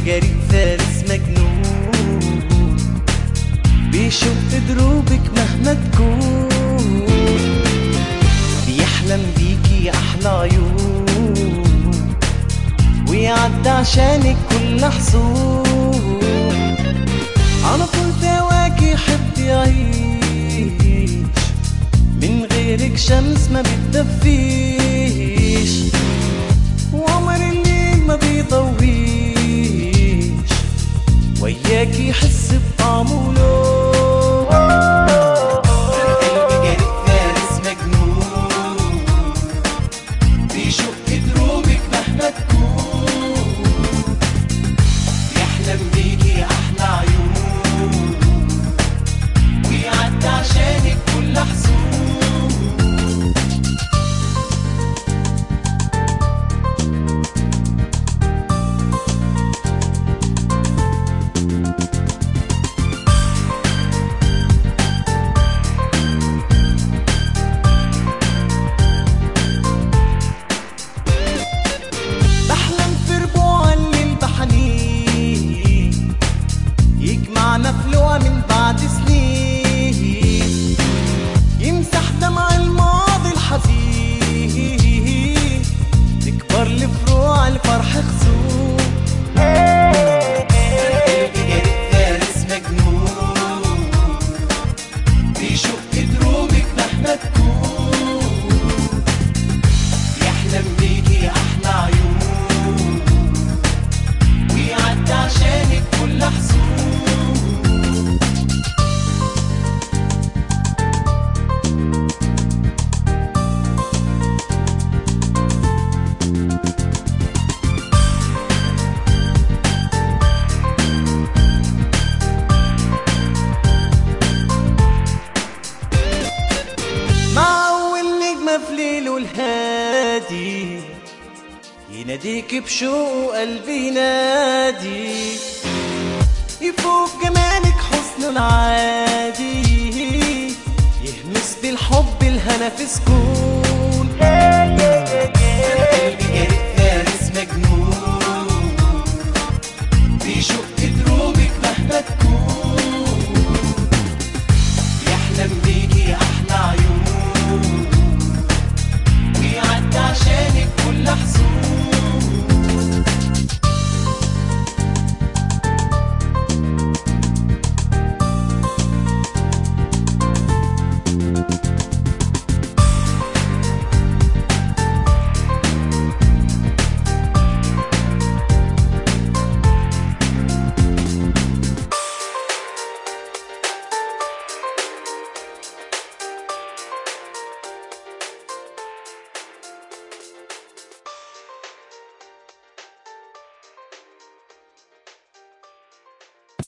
جريء فارس مجنون بيشق دروبك مهما تكون بيحلم بيكي أحلى عيون ويعدي عشانك كل حصول على طول تواكي يحب يعيش من غيرك شمس ما بتدفيش وعمر الليل ما بيضويش وياكي يحس بطعمه لون قلبي جريء فارس مجنون بيشق دروبك مهما تكون يحلم بيكي احلى عيون ويعدي عشانك كل حزون بحلم في ربوع الليل بحنين يجمعنا في لقا من بعد سنين يمسح دمع الماضي الحزين تكبر لفروع الفرح خصوم قلبي جريء فارس مجنون بيشق دروبك مهما تكون يحلم بيكي احلى عيون ويعدي عشانك كل حزون مع أول نجمة في ليله الهادي يناديك بشوق قلبي ينادي يفوق جمالك حسن العادي يهمس بالحب الهنا في سكون